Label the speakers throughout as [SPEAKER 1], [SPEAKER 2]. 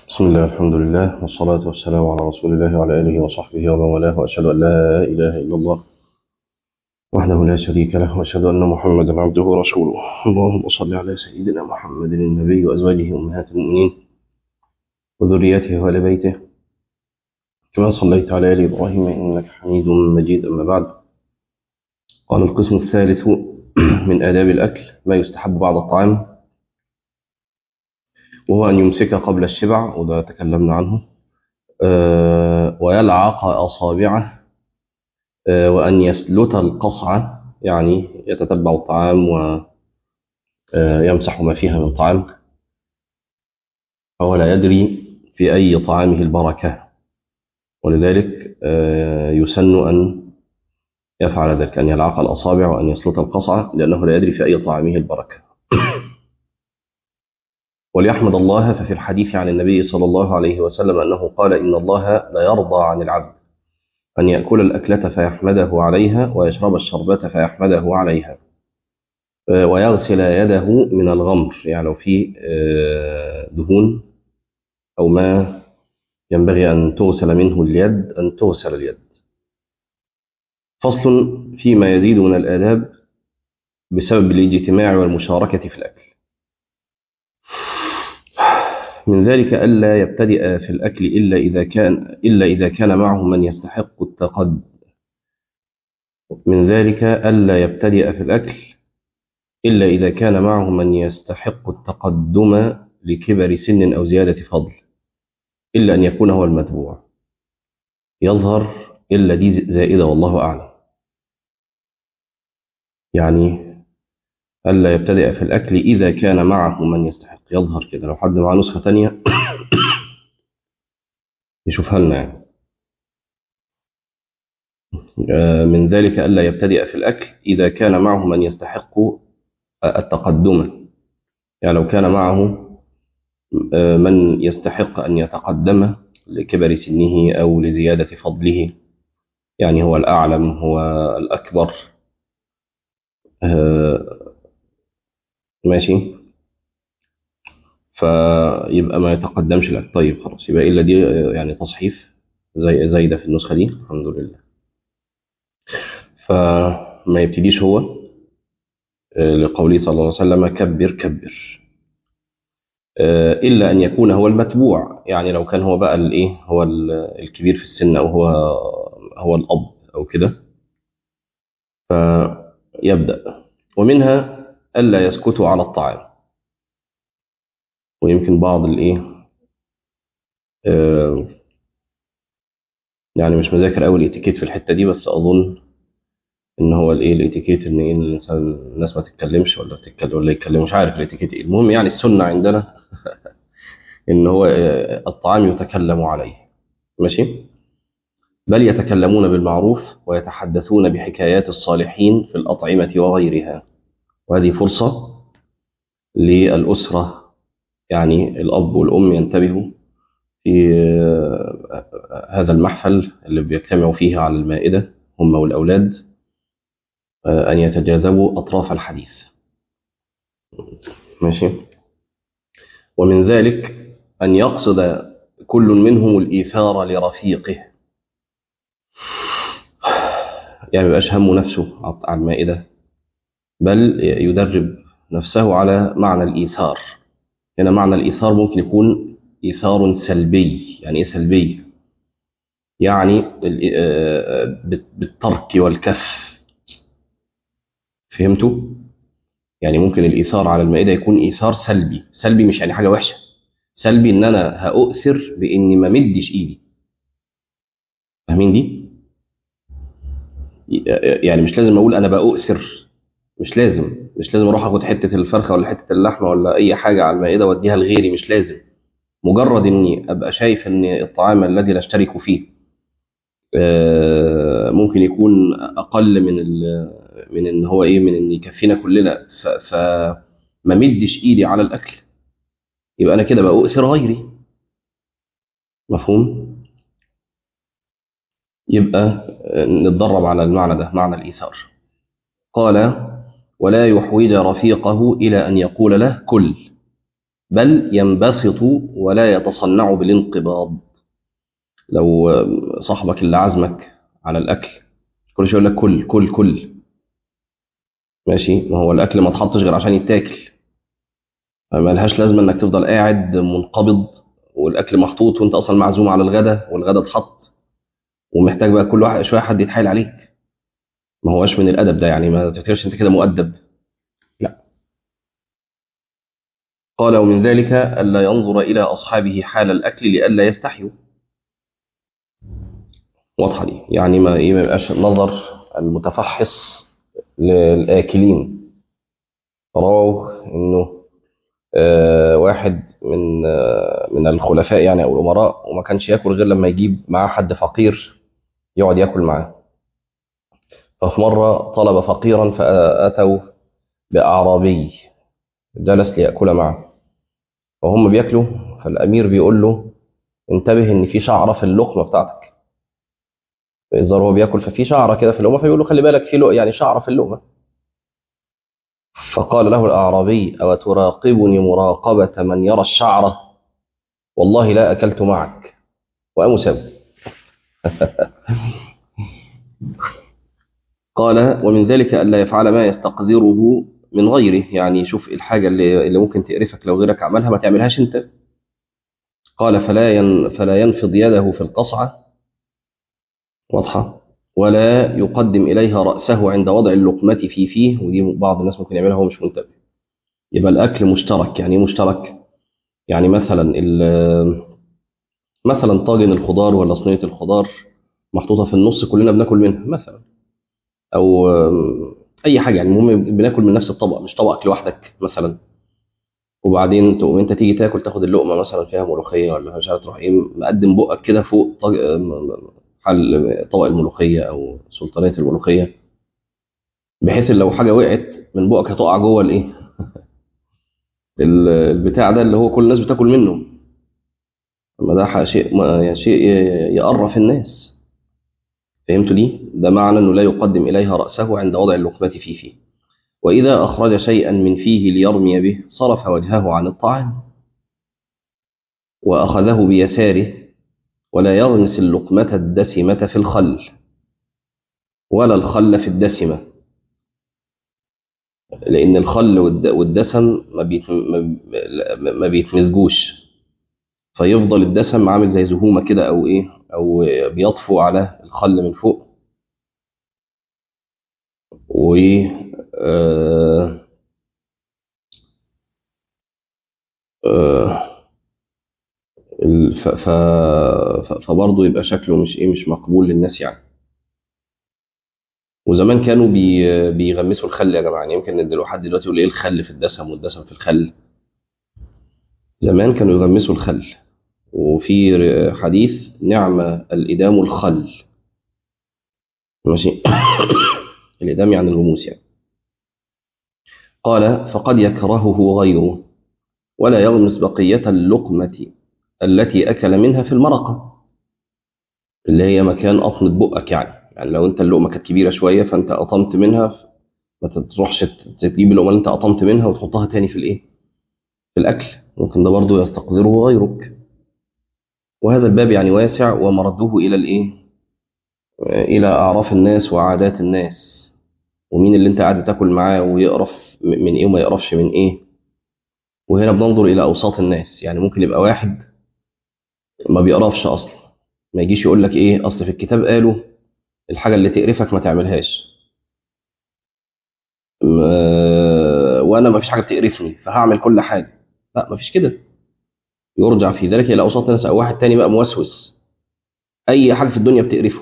[SPEAKER 1] بسم الله الحمد لله والصلاة والسلام على رسول الله وعلى آله وصحبه ومن والاه وأشهد أن لا إله إلا الله وحده لا شريك له وأشهد أن محمدا عبده ورسوله اللهم صل على سيدنا محمد النبي وأزواجه أمهات المؤمنين وذريته وآل بيته كما صليت على آل إبراهيم إنك حميد مجيد أما بعد قال القسم الثالث من آداب الأكل ما يستحب بعد الطعام وهو أن يمسك قبل الشبع وده تكلمنا عنه أه ويلعق أصابعه أه وأن يسلت القصعة يعني يتتبع الطعام ويمسح ما فيها من طعام فهو لا يدري في أي طعامه البركة ولذلك أه يسن أن يفعل ذلك أن يلعق الأصابع وأن يسلت القصعة لأنه لا يدري في أي طعامه البركة وليحمد الله ففي الحديث عن النبي صلى الله عليه وسلم أنه قال إن الله لا يرضى عن العبد أن يأكل الأكلة فيحمده عليها ويشرب الشربة فيحمده عليها ويغسل يده من الغمر يعني لو في دهون أو ما ينبغي أن تغسل منه اليد أن تغسل اليد فصل فيما يزيد من الآداب بسبب الاجتماع والمشاركة في الأكل من ذلك ألا يبتدئ في الأكل إلا إذا كان إلا إذا كان معه من يستحق التقد من ذلك ألا يبتدئ في الأكل إلا إذا كان معه من يستحق التقدم لكبر سن أو زيادة فضل إلا أن يكون هو المتبوع يظهر إلا دي زائدة والله أعلم يعني ألا يبتدئ في الأكل إذا كان معه من يستحق يظهر كده لو حد معاه نسخة تانية يشوفها لنا يعني من ذلك ألا يبتدئ في الأكل إذا كان معه من يستحق التقدم يعني لو كان معه من يستحق أن يتقدم لكبر سنه أو لزيادة فضله يعني هو الأعلم هو الأكبر ماشي فيبقى ما يتقدمش لك طيب خلاص يبقى إلا دي يعني تصحيف زي زايدة في النسخة دي الحمد لله فما يبتديش هو لقوله صلى الله عليه وسلم كبر كبر إلا أن يكون هو المتبوع يعني لو كان هو بقى الإيه هو الكبير في السن أو هو هو الأب أو كده فيبدأ ومنها ألا يسكتوا على الطعام ويمكن بعض الإيه آه يعني مش مذاكر قوي الاتيكيت في الحتة دي بس أظن إن هو الإيه الاتيكيت إن إيه الإنسان الناس ما تتكلمش ولا تتكلم ولا يتكلم مش عارف الاتيكيت إيه المهم يعني السنة عندنا إن هو الطعام يتكلم عليه ماشي بل يتكلمون بالمعروف ويتحدثون بحكايات الصالحين في الأطعمة وغيرها وهذه فرصة للأسرة يعني الأب والأم ينتبهوا في هذا المحفل اللي بيجتمعوا فيه على المائدة هم والأولاد أن يتجاذبوا أطراف الحديث ماشي ومن ذلك أن يقصد كل منهم الإيثار لرفيقه يعني مبقاش همه نفسه على المائدة بل يدرب نفسه على معنى الإيثار هنا معنى الإيثار ممكن يكون إيثار سلبي يعني إيه سلبي؟ يعني بالترك والكف فهمتوا؟ يعني ممكن الإيثار على المائدة يكون إيثار سلبي سلبي مش يعني حاجة وحشة سلبي إن أنا هأؤثر بإني ما مدش إيدي فاهمين دي؟ يعني مش لازم أقول أنا بأؤثر مش لازم مش لازم اروح اخد حته الفرخه ولا حته اللحمه ولا اي حاجه على المائده واديها لغيري مش لازم مجرد اني ابقى شايف ان الطعام الذي لا اشترك فيه ممكن يكون اقل من من ان هو ايه من ان يكفينا كلنا فما مدش ايدي على الاكل يبقى انا كده بأؤثر غيري مفهوم يبقى نتدرب على المعنى ده معنى الايثار قال ولا يحوج رفيقه إلى أن يقول له كل بل ينبسط ولا يتصنع بالانقباض لو صاحبك اللي عزمك على الأكل كل شويه يقول لك كل كل كل ماشي ما هو الأكل ما اتحطش غير عشان يتاكل فما لهاش لازمة إنك تفضل قاعد منقبض والأكل محطوط وأنت أصلا معزوم على الغدا والغدا اتحط ومحتاج بقى كل واحد شوية حد يتحايل عليك ما هوش من الأدب ده يعني ما تفتكرش أنت كده مؤدب لا قال ومن ذلك ألا ينظر إلى أصحابه حال الأكل لئلا يستحيوا واضحة دي يعني ما إيه ما يبقاش نظر المتفحص للآكلين رووا إنه آه واحد من آه من الخلفاء يعني أو الأمراء وما كانش ياكل غير لما يجيب معاه حد فقير يقعد ياكل معاه ففي مرة طلب فقيرا فأتوا بأعرابي جلس ليأكل معه وهم بياكلوا فالأمير بيقول له انتبه إن في شعرة في اللقمة بتاعتك الظاهر هو بياكل ففي شعرة كده في اللقمة فيقول له خلي بالك في يعني شعرة في اللقمة فقال له الأعرابي أو تراقبني مراقبة من يرى الشعرة والله لا أكلت معك وقاموا سابوا قال ومن ذلك ألا يفعل ما يستقذره من غيره يعني شوف الحاجة اللي, اللي ممكن تقرفك لو غيرك عملها ما تعملهاش انت قال فلا ين فلا ينفض يده في القصعة واضحة ولا يقدم إليها رأسه عند وضع اللقمة في فيه ودي بعض الناس ممكن يعملها وهو مش منتبه يبقى الأكل مشترك يعني مشترك يعني مثلا مثلا طاجن الخضار ولا صينية الخضار محطوطة في النص كلنا بناكل منها مثلا أو أي حاجة يعني المهم بناكل من نفس الطبق مش طبقك لوحدك مثلا وبعدين تقوم انت تيجي تاكل تاخد اللقمه مثلا فيها ملوخيه ولا مش عارف تروح ايه مقدم بقك كده فوق طج... حل طبق الملوخيه او سلطانيه الملوخيه بحيث ان لو حاجه وقعت من بقك هتقع جوه الايه البتاع ده اللي هو كل الناس بتاكل منه اما ده شيء يعني شيء يقرف الناس فهمتوا دي ده معنى انه لا يقدم اليها راسه عند وضع اللقمه في فيه واذا اخرج شيئا من فيه ليرمي به صرف وجهه عن الطعام واخذه بيساره ولا يغمس اللقمة الدسمة في الخل ولا الخل في الدسمة لأن الخل والدسم ما بيتمزجوش فيفضل الدسم عامل زي زهومة كده أو إيه أو بيطفو على الخل من فوق و آه آه فبرضه يبقى شكله مش ايه مش مقبول للناس يعني وزمان كانوا بي بيغمسوا الخل يا جماعه يعني يمكن دلوقتي حد دلوقتي يقول ايه الخل في الدسم والدسم في الخل زمان كانوا يغمسوا الخل وفي حديث نعم الإدام الخل ماشي الإدام يعني الغموس يعني قال فقد يكرهه غيره ولا يغمس بقية اللقمة التي أكل منها في المرقة اللي هي مكان قطمة بقك يعني يعني لو أنت اللقمة كانت كبيرة شوية فأنت قطمت منها ما تروحش تجيب اللقمة اللي أنت قطمت منها وتحطها تاني في الإيه؟ في الأكل ممكن ده برضه يستقدره غيرك وهذا الباب يعني واسع ومرده إلى الإيه؟ إلى أعراف الناس وعادات الناس ومين اللي أنت قاعد تاكل معاه ويقرف من إيه وما يقرفش من إيه وهنا بننظر إلى أوساط الناس يعني ممكن يبقى واحد ما بيقرفش اصلا ما يجيش يقول لك ايه اصل في الكتاب قالوا الحاجه اللي تقرفك ما تعملهاش وانا ما فيش حاجه بتقرفني فهعمل كل حاجه لا ما فيش كده يرجع في ذلك الى اوساط الناس او واحد تاني بقى موسوس اي حاجه في الدنيا بتقرفه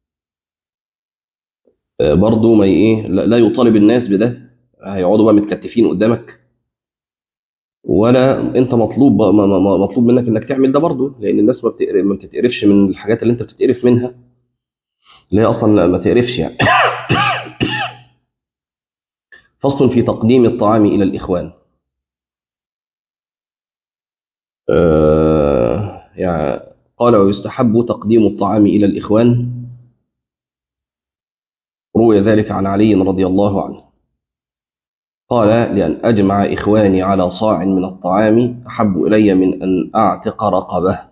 [SPEAKER 1] برضه ما ايه لا يطالب الناس بده هيقعدوا بقى متكتفين قدامك ولا انت مطلوب مطلوب منك انك تعمل ده برضه لان الناس ما, بتقرف ما بتتقرفش من الحاجات اللي انت بتتقرف منها اللي هي اصلا ما تقرفش يعني فصل في تقديم الطعام الى الاخوان آه يعني قال ويستحب تقديم الطعام الى الاخوان روي ذلك عن علي رضي الله عنه قال لأن أجمع إخواني على صاع من الطعام أحب إلي من أن أعتق رقبة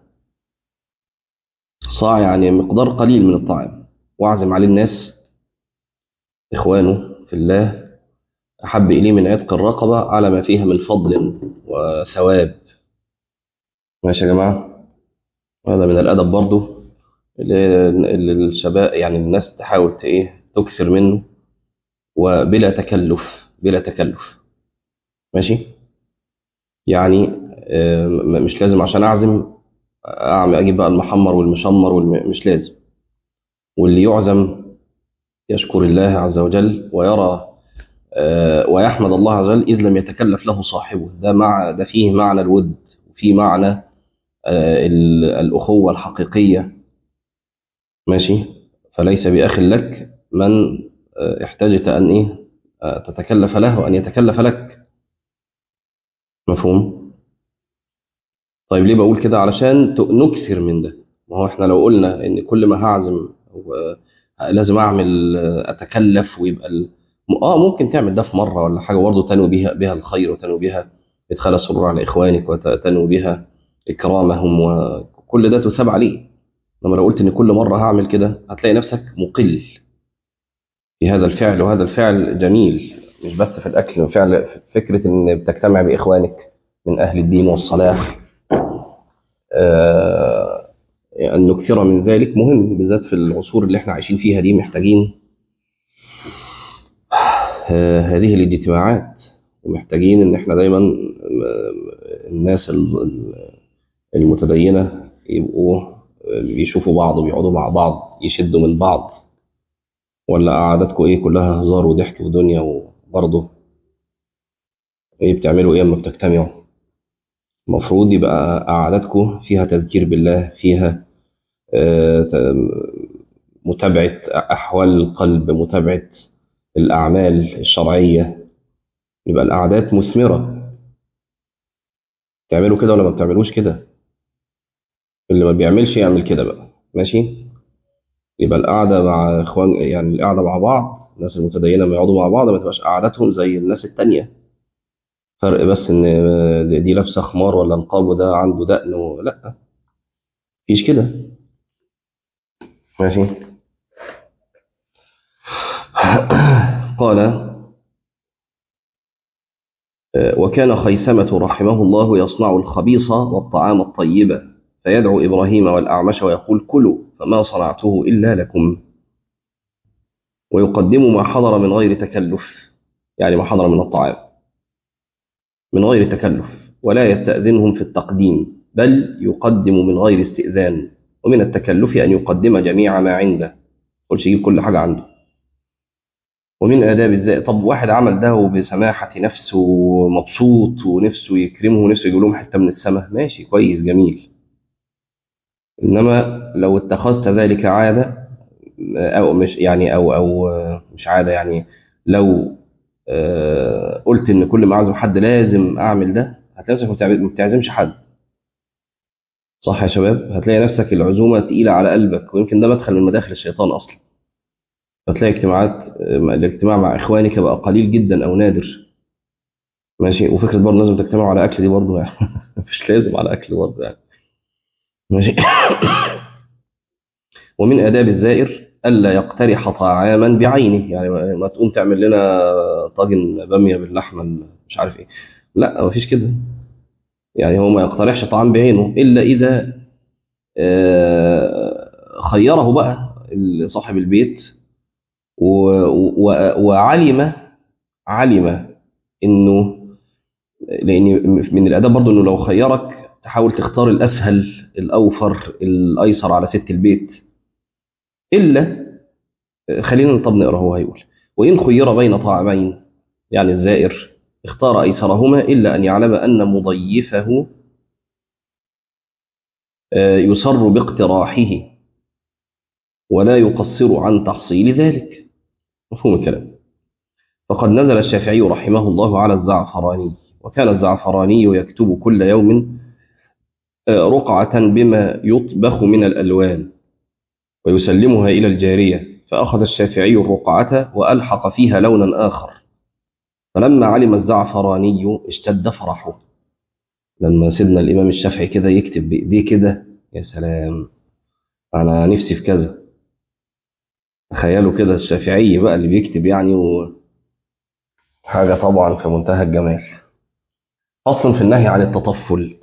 [SPEAKER 1] صاع يعني مقدار قليل من الطعام وأعزم عليه الناس إخوانه في الله أحب إليه من عتق الرقبة على ما فيها من فضل وثواب ماشي يا جماعة هذا من الأدب برضو اللي اللي الشباب يعني الناس تحاول ت- إيه تكثر منه وبلا تكلف بلا تكلف ماشي يعني آه، م- مش لازم عشان أعزم أعمل أجيب بقى المحمر والمشمر والم... مش لازم واللي يعزم يشكر الله عز وجل ويرى آه، ويحمد الله عز وجل إذ لم يتكلف له صاحبه ده مع ده فيه معنى الود وفيه معنى آه، ال- الأخوة الحقيقية ماشي فليس بأخ لك من آه، احتجت أن إيه آه، تتكلف له وأن يتكلف لك مفهوم طيب ليه بقول كده علشان ت- نكثر من ده ما هو احنا لو قلنا ان كل ما هعزم و- لازم اعمل آه، اتكلف ويبقى ال... اه ممكن تعمل ده في مره ولا حاجه برضه تنوي بها بها الخير وتنوي بها ادخال السرور على اخوانك وتنوي بها اكرامهم وكل ده تثاب عليه لما لو قلت ان كل مره هعمل كده هتلاقي نفسك مقل في هذا الفعل وهذا الفعل جميل مش بس في الاكل فعل فكره ان بتجتمع باخوانك من اهل الدين والصلاح آه، أن نكثر من ذلك مهم بالذات في العصور اللي احنا عايشين فيها دي محتاجين آه، هذه الاجتماعات ومحتاجين ان احنا دايما آه، الناس ال- المتدينة يبقوا آه، بيشوفوا بعض وبيقعدوا مع بعض يشدوا من بعض ولا قعداتكم ايه كلها هزار وضحك ودنيا وبرضه ايه بتعملوا ايه اما بتجتمعوا المفروض يبقى قعداتكم فيها تذكير بالله فيها آه، ت- متابعة أحوال القلب متابعة الأعمال الشرعية يبقى القعدات مثمرة تعملوا كده ولا ما بتعملوش كده اللي ما بيعملش يعمل كده بقى ماشي يبقى القعدة مع إخوان يعني القعدة مع بعض الناس المتدينة لما يقعدوا مع بعض ما تبقاش قعداتهم زي الناس التانية فرق بس إن دي لابسة خمار ولا نقاب وده عنده دقن و- لا مفيش كده ماشي قال وكان خيثمة رحمه الله يصنع الخبيص والطعام الطيب فيدعو إبراهيم والأعمش ويقول كلوا فما صنعته إلا لكم ويقدم ما حضر من غير تكلف يعني ما حضر من الطعام من غير تكلف ولا يستأذنهم في التقديم بل يقدم من غير استئذان ومن التكلف أن يقدم جميع ما عنده قلش يجيب كل حاجة عنده ومن آداب الزائد طب واحد عمل ده بسماحة نفس ومبسوط ونفسه يكرمه ونفسه يجيب لهم حتة من السماء ماشي كويس جميل إنما لو اتخذت ذلك عادة أو مش يعني أو أو مش عادة يعني لو آه، قلت إن كل ما أعزم حد لازم أعمل ده هتلاقي نفسك ما بتعب- ما بتعزمش حد صح يا شباب هتلاقي نفسك العزومة تقيلة على قلبك ويمكن ده مدخل من مداخل الشيطان أصلا فتلاقي اجتماعات الاجتماع مع اخوانك بقى قليل جدا او نادر ماشي وفكره برضه لازم تجتمعوا على اكل دي برضه يعني مش لازم على اكل برضه يعني ماشي ومن اداب الزائر الا يقترح طعاما بعينه يعني ما ما تقوم تعمل لنا طاجن باميه باللحمه ال- مش عارف ايه لا ما فيش كده يعني هو ما يقترحش طعام بعينه الا اذا آه، خيره بقى صاحب البيت و- و- وعلم علم انه لان من الاداب برضه انه لو خيرك تحاول تختار الاسهل الاوفر الايسر على ست البيت الا خلينا طب نقرا هو هيقول وان خير بين طعامين يعني الزائر اختار ايسرهما الا ان يعلم ان مضيفه آه، يسر باقتراحه ولا يقصر عن تحصيل ذلك مفهوم الكلام فقد نزل الشافعي رحمه الله على الزعفراني وكان الزعفراني يكتب كل يوم آه، رقعة بما يطبخ من الألوان ويسلمها إلى الجارية فأخذ الشافعي الرقعة وألحق فيها لونا آخر فلما علم الزعفراني اشتد فرحه لما سيدنا الإمام الشافعي كده يكتب بإيديه كده يا سلام أنا نفسي في كذا تخيلوا كده الشافعي بقى اللي بيكتب يعني و... حاجة طبعا في منتهى الجمال فصل في النهي عن التطفل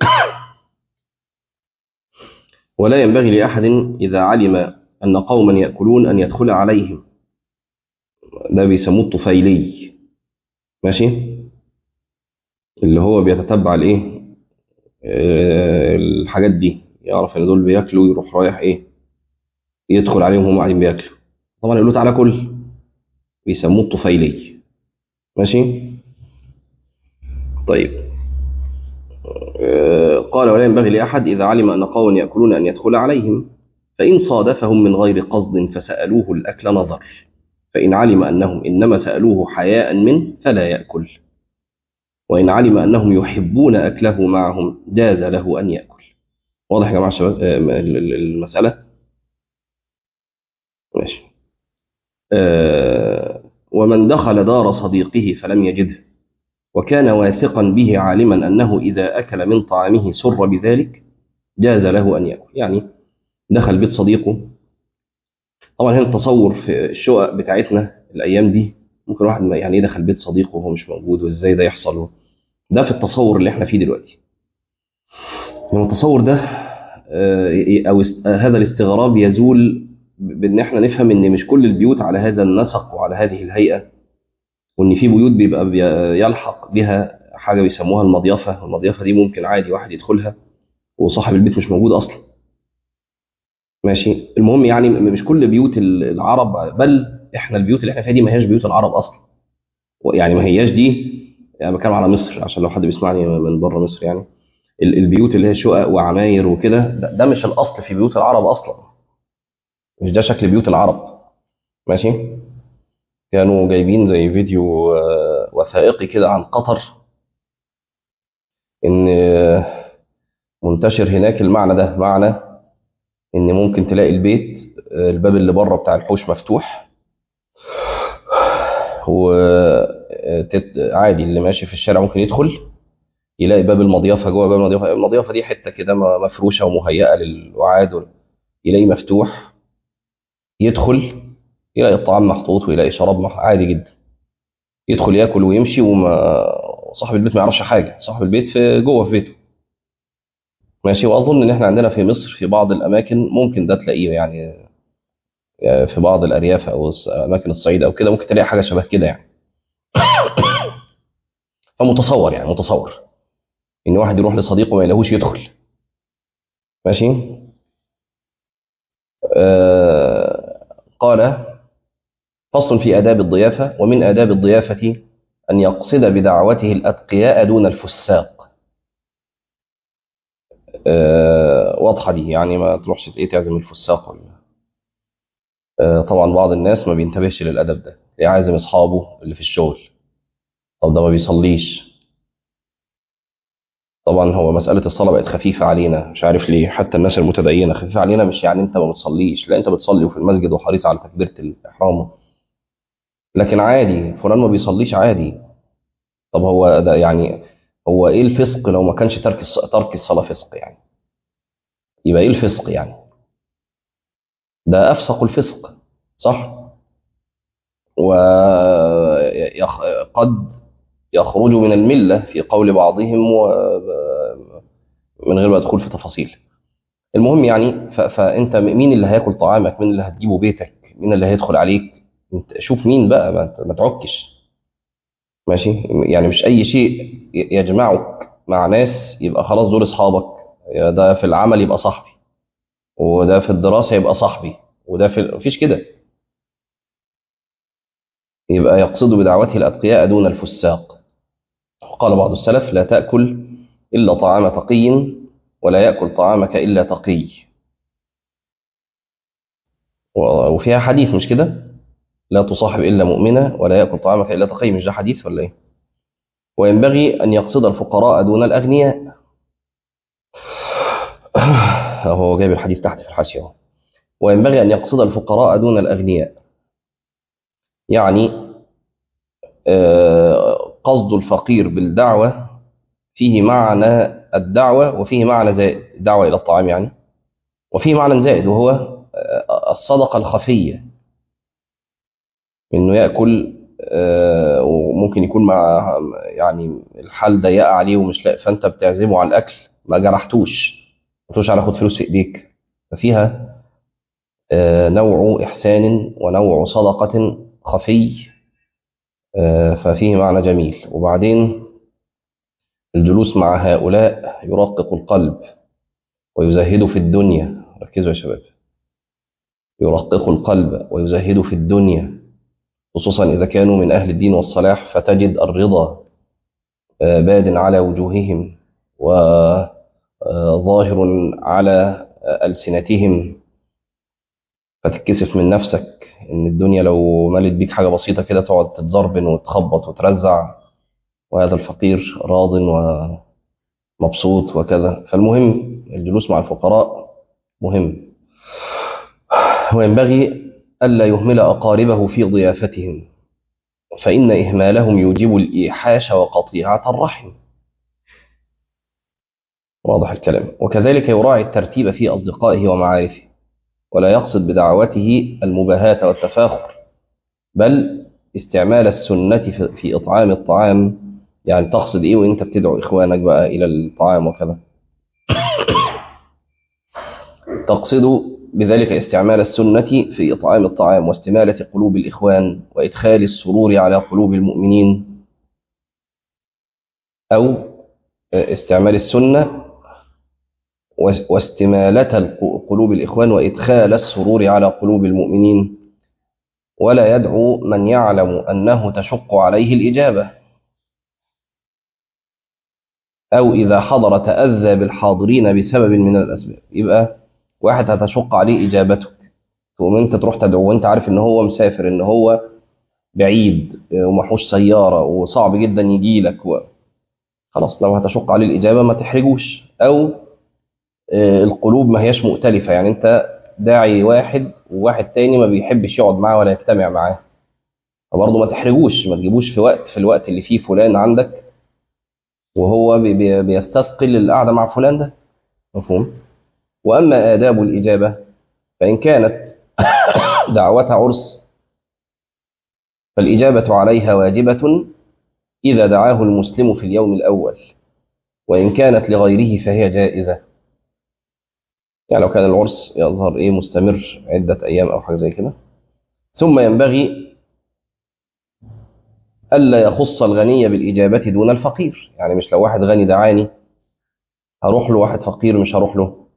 [SPEAKER 1] ولا ينبغي لأحد إذا علم أن قوما يأكلون أن يدخل عليهم ده بيسموه الطفيلي ماشي اللي هو بيتتبع الايه آه، الحاجات دي يعرف ان دول بياكلوا يروح رايح ايه يدخل عليهم وهم قاعدين بياكلوا طبعا يقول له تعالى كل بيسموه الطفيلي ماشي طيب آه، قال ولا ينبغي لأحد إذا علم أن قوم يأكلون أن يدخل عليهم فإن صادفهم من غير قصد فسألوه الأكل نظر فإن علم أنهم إنما سألوه حياء منه فلا يأكل وإن علم أنهم يحبون أكله معهم جاز له أن يأكل واضح يا جماعة الشباب آه، ال- ال- المسألة ماشي آه، ومن دخل دار صديقه فلم يجده وكان واثقا به عالما أنه إذا أكل من طعامه سر بذلك جاز له أن يأكل يعني دخل بيت صديقه طبعا هنا التصور في الشقق بتاعتنا الأيام دي ممكن واحد ما- يعني ايه دخل بيت صديقه وهو مش موجود وازاي ده يحصل ده في التصور اللي احنا فيه دلوقتي يعني التصور ده آه، او است- آه، هذا الاستغراب يزول ب- بان احنا نفهم ان مش كل البيوت على هذا النسق وعلى هذه الهيئه وان في بيوت بيبقى بي- يلحق بها حاجه بيسموها المضيفه والمضيفه دي ممكن عادي واحد يدخلها وصاحب البيت مش موجود اصلا ماشي المهم يعني م- مش كل بيوت ال- العرب بل احنا البيوت اللي احنا فيها دي ما هياش بيوت العرب اصلا يعني ما هياش دي يعني بتكلم على مصر عشان لو حد بيسمعني من بره مصر يعني ال- البيوت اللي هي شقق وعماير وكده ده, ده مش الاصل في بيوت العرب اصلا مش ده شكل بيوت العرب ماشي كانوا جايبين زي فيديو آه، وثائقي كده عن قطر ان آه، منتشر هناك المعنى ده معنى ان ممكن تلاقي البيت آه، الباب اللي بره بتاع الحوش مفتوح و آه، تت- عادي اللي ماشي في الشارع ممكن يدخل يلاقي باب المضيفه جوه باب المضيفه المضيفه دي حته كده م- مفروشه ومهيئه للوعاد وال- يلاقيه مفتوح يدخل يلاقي الطعام محطوط ويلاقي شراب مح... عادي جدا يدخل ياكل ويمشي وما صاحب البيت ما يعرفش حاجه صاحب البيت في جوه في بيته ماشي واظن ان احنا عندنا في مصر في بعض الاماكن ممكن ده تلاقيه يعني يعني في بعض الارياف او الص- اماكن الصعيد او كده ممكن تلاقي حاجه شبه كده يعني فمتصور يعني متصور ان واحد يروح لصديقه ما يلاقوش يدخل ماشي آه قال فصل في آداب الضيافة ومن آداب الضيافة أن يقصد بدعوته الأتقياء دون الفساق آه واضحة دي يعني ما تروحش إيه تعزم الفساق ولا آه طبعا بعض الناس ما بينتبهش للأدب ده تلاقيه عازم أصحابه اللي في الشغل طب ده ما بيصليش طبعا هو مسألة الصلاة بقت خفيفة علينا مش عارف ليه حتى الناس المتدينة خفيفة علينا مش يعني أنت ما بتصليش لا أنت بتصلي وفي المسجد وحريص على تكبيرة الإحرام لكن عادي فلان ما بيصليش عادي طب هو ده يعني هو ايه الفسق لو ما كانش ترك الص- ترك الصلاه فسق يعني يبقى ايه الفسق يعني ده افسق الفسق صح وقد يخرج من المله في قول بعضهم و من غير ما ادخل في تفاصيل المهم يعني ف... فانت مين اللي هياكل طعامك مين اللي هتجيبه بيتك مين اللي هيدخل عليك انت شوف مين بقى ما, ت- ما تعكش ماشي يعني مش اي شيء ي- يجمعك مع ناس يبقى خلاص دول اصحابك يا ده في العمل يبقى صاحبي وده في الدراسه يبقى صاحبي وده في مفيش كده يبقى يقصد بدعوته الاتقياء دون الفساق وقال بعض السلف لا تاكل الا طعام تقي ولا ياكل طعامك الا تقي و- وفيها حديث مش كده لا تصاحب الا مؤمنه ولا ياكل طعامك الا تقي مش ده حديث ولا ايه وينبغي ان يقصد الفقراء دون الاغنياء هو جايب الحديث تحت في الحاشيه اهو وينبغي أن يقصد الفقراء دون الأغنياء يعني آه، قصد الفقير بالدعوة فيه معنى الدعوة وفيه معنى زائد الدعوة إلى الطعام يعني وفيه معنى زائد وهو آه، الصدقة الخفية إنه يأكل آه، وممكن يكون مع يعني الحال ضيقة عليه ومش لاقي فأنت بتعزمه على الأكل ما جرحتوش ما تقولش على خد فلوس في إيديك ففيها آه، نوع إحسان ونوع صدقة خفي آه، ففيه معنى جميل وبعدين الجلوس مع هؤلاء يرقق القلب ويزهد في الدنيا ركزوا يا شباب يرقق القلب ويزهد في الدنيا خصوصا إذا كانوا من أهل الدين والصلاح فتجد الرضا آه، باد على وجوههم وظاهر على ألسنتهم فتتكسف من نفسك ان الدنيا لو ملت بيك حاجه بسيطه كده تقعد تتزربن وتخبط وترزع وهذا الفقير راض ومبسوط وكذا فالمهم الجلوس مع الفقراء مهم وينبغي الا يهمل اقاربه في ضيافتهم فان اهمالهم يوجب الايحاش وقطيعه الرحم واضح الكلام وكذلك يراعي الترتيب في اصدقائه ومعارفه ولا يقصد بدعوته المباهاة والتفاخر بل استعمال السنة في- في إطعام الطعام يعني تقصد إيه وإنت بتدعو إخوانك بقى إلى الطعام وكذا تقصد بذلك استعمال السنة في إطعام الطعام واستمالة قلوب الإخوان وإدخال السرور على قلوب المؤمنين أو استعمال السنة واس- واستمالة الق- قلوب الإخوان وإدخال السرور على قلوب المؤمنين ولا يدعو من يعلم أنه تشق عليه الإجابة أو إذا حضر تأذى بالحاضرين بسبب من الأسباب يبقى واحد هتشق عليه إجابتك تقوم أنت تروح تدعو وأنت عارف إن هو مسافر إن هو بعيد ومحوش سيارة وصعب جدا يجي لك و... خلاص لو هتشق عليه الإجابة ما تحرجوش أو آه، القلوب ما هياش مؤتلفة يعني أنت داعي واحد وواحد تاني ما بيحبش يقعد معاه ولا يجتمع معاه فبرضه ما تحرجوش ما تجيبوش في وقت في الوقت اللي فيه فلان عندك وهو بي- بي- بيستثقل القعدة مع فلان ده مفهوم وأما آداب الإجابة فإن كانت دعوة عرس فالإجابة عليها واجبة إذا دعاه المسلم في اليوم الأول وإن كانت لغيره فهي جائزة يعني لو كان العرس يظهر إيه مستمر عدة أيام أو حاجة زي كده ثم ينبغي ألا يخص الغني بالإجابة دون الفقير يعني مش لو واحد غني دعاني هروح له واحد فقير مش هروح له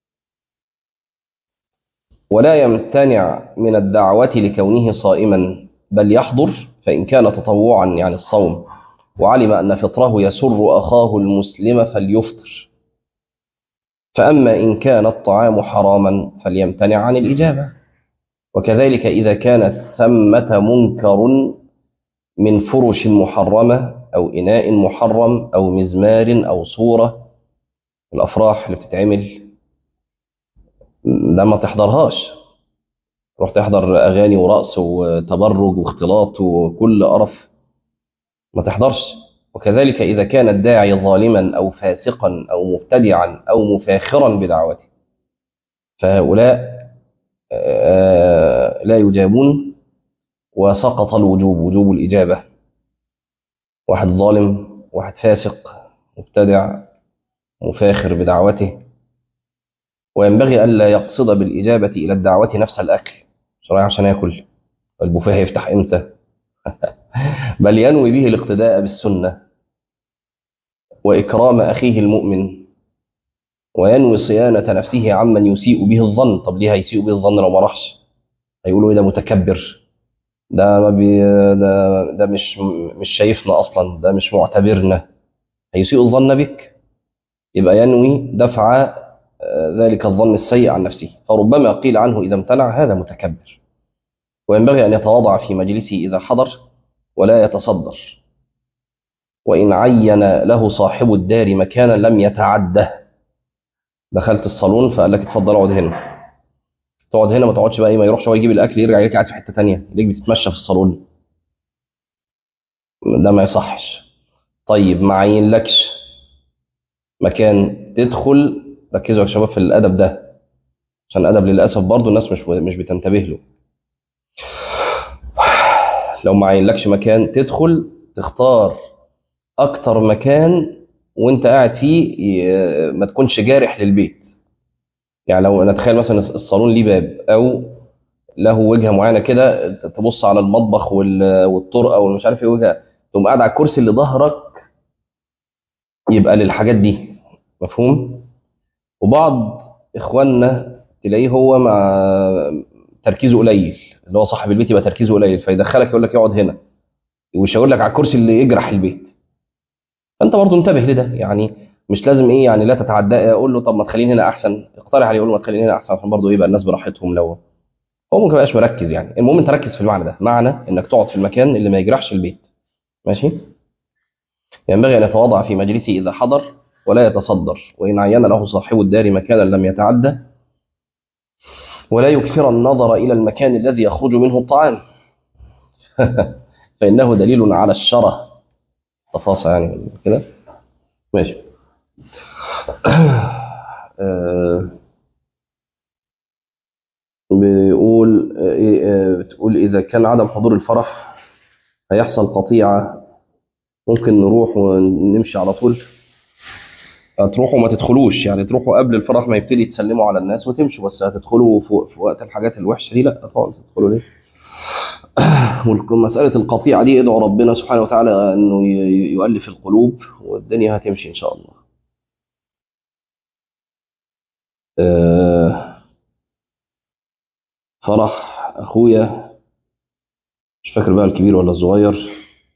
[SPEAKER 1] ولا يمتنع من الدعوة لكونه صائما بل يحضر فإن كان تطوعا يعني الصوم وعلم أن فطره يسر أخاه المسلم فليفطر فأما إن كان الطعام حراما فليمتنع عن الإجابة وكذلك إذا كان ثمة منكر من فرش محرمة أو إناء محرم أو مزمار أو صورة الأفراح اللي بتتعمل ده ما تحضرهاش روح تحضر أغاني ورقص وتبرج واختلاط وكل قرف ما تحضرش وكذلك إذا كان الداعي ظالما أو فاسقا أو مبتدعا أو مفاخرا بدعوته فهؤلاء آه، لا يجابون وسقط الوجوب وجوب الإجابة واحد ظالم واحد فاسق مبتدع مفاخر بدعوته وينبغي ألا يقصد بالإجابة إلى الدعوة نفس الأكل مش رايح عشان ياكل البوفيه هيفتح إمتى بل ينوي به الاقتداء بالسنة وإكرام أخيه المؤمن وينوي صيانة نفسه عمن يسيء به الظن طب ليه هيسيء به الظن لو ما راحش هيقولوا إيه ده متكبر ده ما بي ده ده مش مش شايفنا أصلا ده مش معتبرنا هيسيء الظن بك يبقى ينوي دفع آه، ذلك الظن السيء عن نفسه فربما قيل عنه إذا امتنع هذا متكبر وينبغي أن يتواضع في مجلسه إذا حضر ولا يتصدر وإن عين له صاحب الدار مكانا لم يتعده دخلت الصالون فقال لك اتفضل اقعد هنا تقعد هنا ما تقعدش بقى ايه ما يروحش هو يجيب الاكل يرجع يلاقيك قاعد في حته تانية ليك بتتمشى في الصالون ده ما يصحش طيب ما عينلكش مكان تدخل ركزوا يا شباب في الادب ده عشان الادب للاسف برضه الناس مش مش بتنتبه له لو ما عينلكش مكان تدخل تختار اكتر مكان وانت قاعد فيه ي- ما تكونش جارح للبيت يعني لو نتخيل مثلا الصالون ليه باب او له وجهه معينه كده تبص على المطبخ وال- والطرقه والمش عارف ايه وجهه تقوم قاعد على الكرسي اللي ظهرك يبقى للحاجات دي مفهوم وبعض اخواننا تلاقيه هو مع تركيزه قليل اللي هو صاحب البيت يبقى تركيزه قليل فيدخلك يقول لك اقعد هنا ويشاور لك على الكرسي اللي يجرح البيت فانت برضه انتبه لده يعني مش لازم ايه يعني لا تتعدى اقول له طب ما تخليني هنا احسن اقترح عليه يقول له ما تخليني هنا احسن عشان برضه يبقى الناس براحتهم لو هو ممكن ما يبقاش مركز يعني المهم انت ركز في المعنى ده معنى انك تقعد في المكان اللي ما يجرحش البيت ماشي ينبغي ان يتواضع في مجلسه اذا حضر ولا يتصدر وان عين له صاحب الدار مكانا لم يتعدى ولا يكثر النظر الى المكان الذي يخرج منه الطعام فانه دليل على الشره تفاصيل يعني كده ماشي آه، بيقول آه، إيه، آه، بتقول إذا كان عدم حضور الفرح هيحصل قطيعة ممكن نروح ونمشي على طول هتروحوا ما تدخلوش يعني تروحوا قبل الفرح ما يبتدي تسلموا على الناس وتمشوا بس هتدخلوا في في وقت الحاجات الوحشة دي لا طبعا تدخلوا ليه مسألة القطيعة دي ادعوا ربنا سبحانه وتعالى انه ي- يؤلف القلوب والدنيا هتمشي ان شاء الله آه، فرح اخويا مش فاكر بقى الكبير ولا الصغير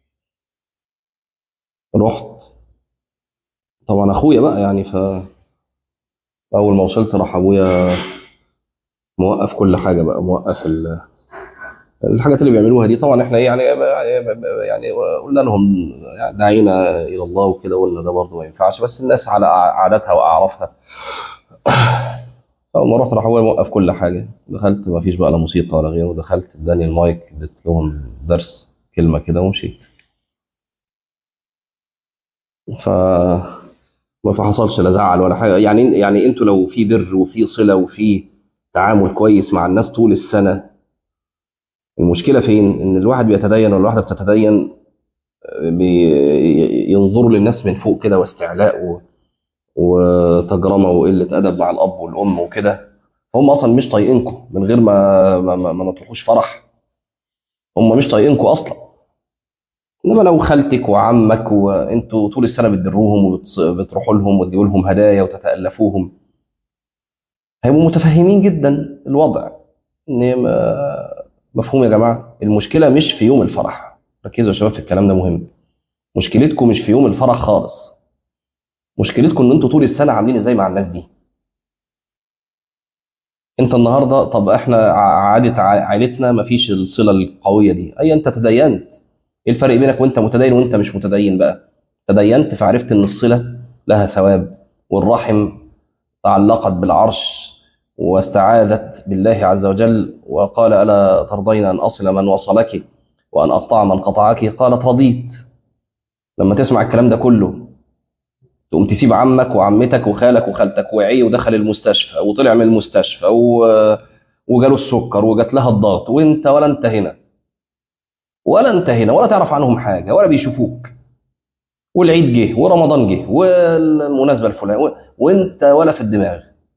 [SPEAKER 1] رحت طبعا اخويا بقى يعني ف اول ما وصلت راح ابويا موقف كل حاجه بقى موقف ال... الحاجات اللي بيعملوها دي طبعا احنا إيه يعني يعني قلنا لهم يعني دعينا الى الله وكده قلنا ده برضه ما ينفعش بس الناس على عاداتها واعرافها اول ما رحت راح ابويا موقف كل حاجه دخلت ما فيش بقى لا موسيقى ولا غيره دخلت اداني المايك اديت لهم درس كلمه كده ومشيت ف ما حصلش لا زعل ولا حاجه يعني يعني انتوا لو في بر وفي صله وفي تعامل كويس مع الناس طول السنه المشكله فين ان الواحد بيتدين والواحده بتتدين بينظروا للناس من فوق كده واستعلاء و... وتجرمه وقله ادب مع الاب والام وكده هم اصلا مش طايقينكم من غير ما ما, ما, ما تروحوش فرح هم مش طايقينكم اصلا انما لو خالتك وعمك وانتوا طول السنه بتبروهم وبتروحوا لهم وتجيبوا لهم هدايا وتتالفوهم هيبقوا متفهمين جدا الوضع ان ما- مفهوم يا جماعه المشكله مش في يوم الفرح ركزوا يا شباب في الكلام ده مهم مشكلتكم مش في يوم الفرح خالص مشكلتكم ان انتوا طول السنه عاملين ازاي مع الناس دي انت النهارده طب احنا ع- عاده ع- عائلتنا مفيش الصله القويه دي اي انت تدينت ايه الفرق بينك وانت متدين وانت مش متدين بقى تدينت فعرفت ان الصله لها ثواب والرحم تعلقت بالعرش واستعاذت بالله عز وجل وقال الا ترضين ان اصل من وصلك وان اقطع من قطعك قالت رضيت لما تسمع الكلام ده كله تقوم تسيب عمك وعمتك وخالك وخالتك وعي ودخل المستشفى وطلع من المستشفى و... وجاله السكر وجات لها الضغط وانت ولا انت هنا ولا انت هنا ولا تعرف عنهم حاجه ولا بيشوفوك والعيد جه ورمضان جه والمناسبه الفلانيه و... وانت ولا في الدماغ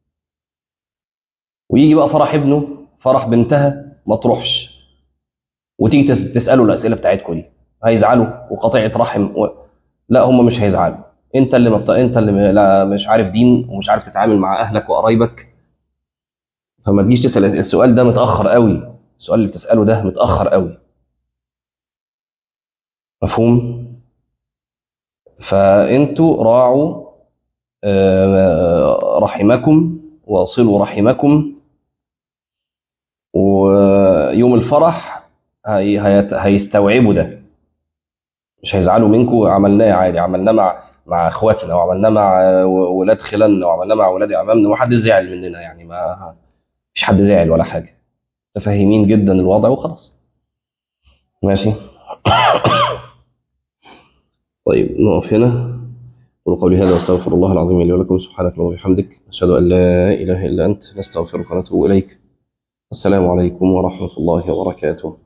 [SPEAKER 1] ويجي بقى فرح ابنه فرح بنتها ما تروحش وتيجي تس... تساله الاسئله بتاعتكم دي هيزعلوا وقطيعه رحم و... لا هم مش هيزعلوا انت اللي مبط... انت اللي م- لا مش عارف دين ومش عارف تتعامل مع اهلك وقرايبك فما تجيش تسال السؤال ده متاخر قوي السؤال اللي بتساله ده متاخر قوي مفهوم فانتوا راعوا آه، رحمكم واصلوا رحمكم ويوم الفرح هي هيت- هيستوعبوا ده مش هيزعلوا منكم عملناه عادي عملناه مع مع اخواتنا وعملناه مع ولاد خلاننا وعملناه مع ولاد عمامنا وما حد زعل مننا يعني ما مش حد زعل ولا حاجه متفاهمين جدا الوضع وخلاص ماشي طيب نقف هنا قولوا قولي هذا واستغفر الله العظيم لي ولكم سبحانك اللهم وبحمدك أشهد أن لا إله إلا أنت نستغفرك ونتوب إليك السلام عليكم ورحمة الله وبركاته